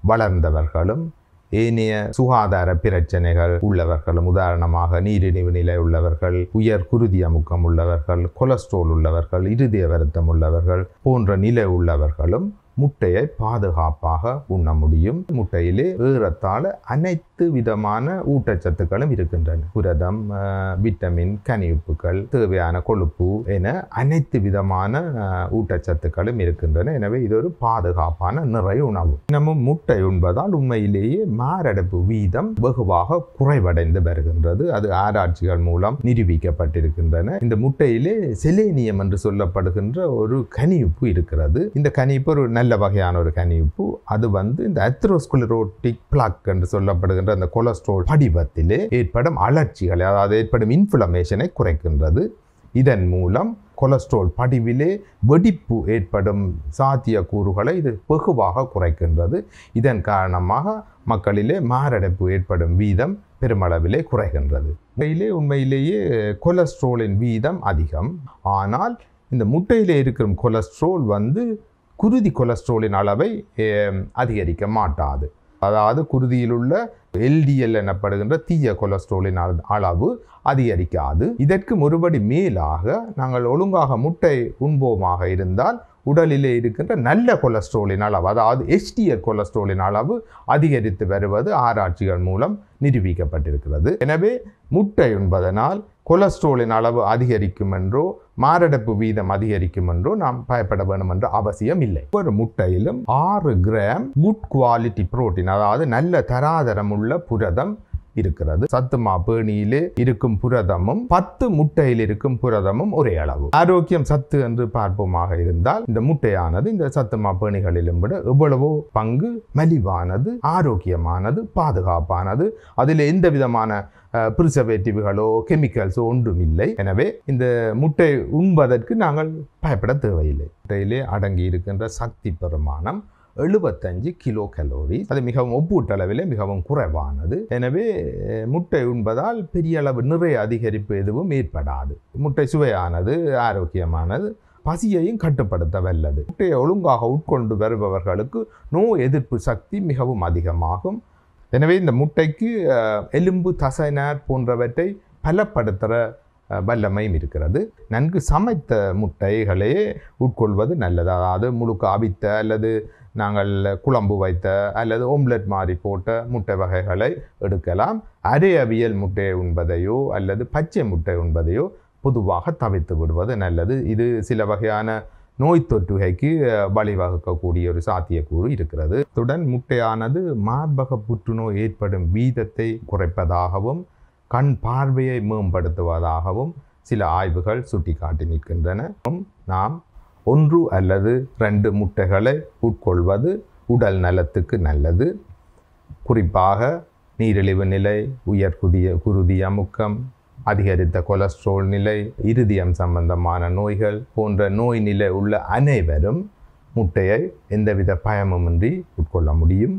வளர்ந்தவர்களும் ஏனைய சுகாதார பிரச்சனைகள் உள்ளவர்களும் உதாரணமாக நீரிழிவு நிலை உள்ளவர்கள் உயர் குருதி அமுக்கம் உள்ளவர்கள் கொலஸ்ட்ரால் உள்ளவர்கள் இருதய வருத்தம் உள்ளவர்கள் போன்ற நிலை உள்ளவர்களும் முட்டையை பாதுகாப்பாக உண்ண முடியும் முட்டையிலே ஏறத்தாழ அனைத்து விதமான ஊட்டச்சத்துக்களும் இருக்கின்றன புரதம் அஹ், விட்டமின் கனியுப்புகள் தேவையான கொழுப்பு என அனைத்து விதமான அஹ், ஊட்டச்சத்துக்களும் இருக்கின்றன எனவே இது ஒரு பாதுகாப்பான நிறை உணவு இன்னமும் முட்டை உண்பதால் உண்மையிலேயே மாரடைப்பு வீதம் வெகுவாக குறைவடைந்து வருகின்றது அது ஆராய்ச்சிகள் மூலம் நிரூபிக்கப்பட்டிருக்கின்றன இந்த முட்டையிலே செலேனியம் என்று சொல்லப்படுகின்ற ஒரு கனியுப்பு இருக்கிறது இந்த கனியுப்பு ஒரு நல்ல வகையான ஒரு கனியுப்பு அது வந்து இந்த அத்ரோஸ்குலரோட்டிக் பிளாக் என்று சொல்லப்படுகின்ற அந்த கொலஸ்ட்ரால் படிவத்திலே ஏற்படும் அலர்ச்சிகளை அதாவது ஏற்படும் இன்ஃப்ளமேஷனை குறைக்கின்றது இதன் மூலம் கொலஸ்ட்ரால் படிவிலே வெடிப்பு ஏற்படும் சாத்திய கூறுகளை இது வெகுவாக குறைக்கின்றது இதன் காரணமாக மக்களிலே மாரடைப்பு ஏற்படும் வீதம் பெருமளவிலே குறைகின்றது உண்மையிலே உண்மையிலேயே கொலஸ்ட்ராலின் வீதம் அதிகம் ஆனால் இந்த முட்டையிலே இருக்கிற கொலஸ்ட்ரால் வந்து குருதி கொலஸ்ட்ராலின் அளவை ஏம், அதிகரிக்க மாட்டாது அதாவது குருதியில் உள்ள எல்டிஎல் எனப்படுகின்ற தீய கொலஸ்ட்ராலின் அள- அளவு அதிகரிக்காது இதற்கு ஒருபடி மேலாக நாங்கள் ஒழுங்காக முட்டை உண்போமாக இருந்தால் உடலிலே இருக்கின்ற நல்ல கொலஸ்ட்ராலின் அளவு அதாவது எச்டிஎல் கொலஸ்ட்ராலின் அளவு அதிகரித்து வருவது ஆராய்ச்சிகள் மூலம் நிரூபிக்கப்பட்டிருக்கிறது எனவே முட்டை உண்பதனால் கொலஸ்ட்ராலின் அளவு அதிகரிக்கும் என்றோ மாரடைப்பு வீதம் அதிகரிக்கும் என்றோ நாம் பயப்பட வேண்டும் என்ற அவசியம் இல்லை ஒரு முட்டையிலும் ஆறு கிராம் குட் குவாலிட்டி புரோட்டீன் அதாவது நல்ல தராதரம் உள்ள புரதம் இருக்கிறது சத்துமா பேணியிலே இருக்கும் புரதமும் பத்து முட்டையில் இருக்கும் புரதமும் ஒரே அளவு ஆரோக்கியம் சத்து என்று பார்ப்போமாக இருந்தால் இந்த முட்டையானது இந்த சத்துமா பேணிகளிலும் விட எவ்வளவோ பங்கு மலிவானது ஆரோக்கியமானது பாதுகாப்பானது அதில் எந்த விதமான ப்ரிசர்வேட்டிவ்களோ கெமிக்கல்ஸோ ஒன்றும் இல்லை எனவே இந்த முட்டை உண்பதற்கு நாங்கள் பயப்பட தேவையில்லை முட்டையிலே அடங்கி இருக்கின்ற சக்தி பெருமானம் எழுபத்தஞ்சு கிலோ கலோரி அது மிகவும் ஒப்பூட்டளவிலே மிகவும் குறைவானது எனவே அஹ், முட்டை உண்பதால் பெரிய அளவு நிறைய அதிகரிப்பு எதுவும் ஏற்படாது முட்டை சுவையானது ஆரோக்கியமானது பசியையும் கட்டுப்படுத்த வல்லது முட்டையை ஒழுங்காக உட்கொண்டு வருபவர்களுக்கு நோய் எதிர்ப்பு சக்தி மிகவும் அதிகமாகும் எனவே இந்த முட்டைக்கு அஹ், எலும்பு தசைநார் போன்றவற்றை பலப்படுத்துகிற அஹ், வல்லமையும் இருக்கிறது நன்கு சமைத்த முட்டைகளே உட்கொள்வது நல்லது அதாவது முழுக்க அவித்த அல்லது நாங்கள் குழம்பு வைத்த அல்லது ஓம்லெட் மாதிரி போட்ட முட்டை வகைகளை எடுக்கலாம் அரை அவியல் முட்டையை உண்பதையோ அல்லது பச்சை முட்டை உண்பதையோ பொதுவாக தவிர்த்து விடுவது நல்லது இது சில வகையான நோய் தொற்றுகைக்கு அஹ், வழிவகுக்கக்கூடிய ஒரு சாத்தியக்கூறு இருக்கிறது இத்துடன் முட்டையானது மார்பக புற்றுநோய் ஏற்படும் வீதத்தை குறைப்பதாகவும் கண் பார்வையை மேம்படுத்துவதாகவும் சில ஆய்வுகள் சுட்டிக்காட்டி நிற்கின்றன நாம் ஒன்று அல்லது ரெண்டு முட்டைகளை உட்கொள்வது உடல் நலத்துக்கு நல்லது குறிப்பாக நீரிழிவு நிலை உயர் குதிய குருதி அமுக்கம் அதிகரித்த கொலஸ்ட்ரால் நிலை இருதயம் சம்பந்தமான நோய்கள் போன்ற நோய் நிலை உள்ள அனைவரும் முட்டையை எந்தவித பயமுமின்றி உட்கொள்ள முடியும்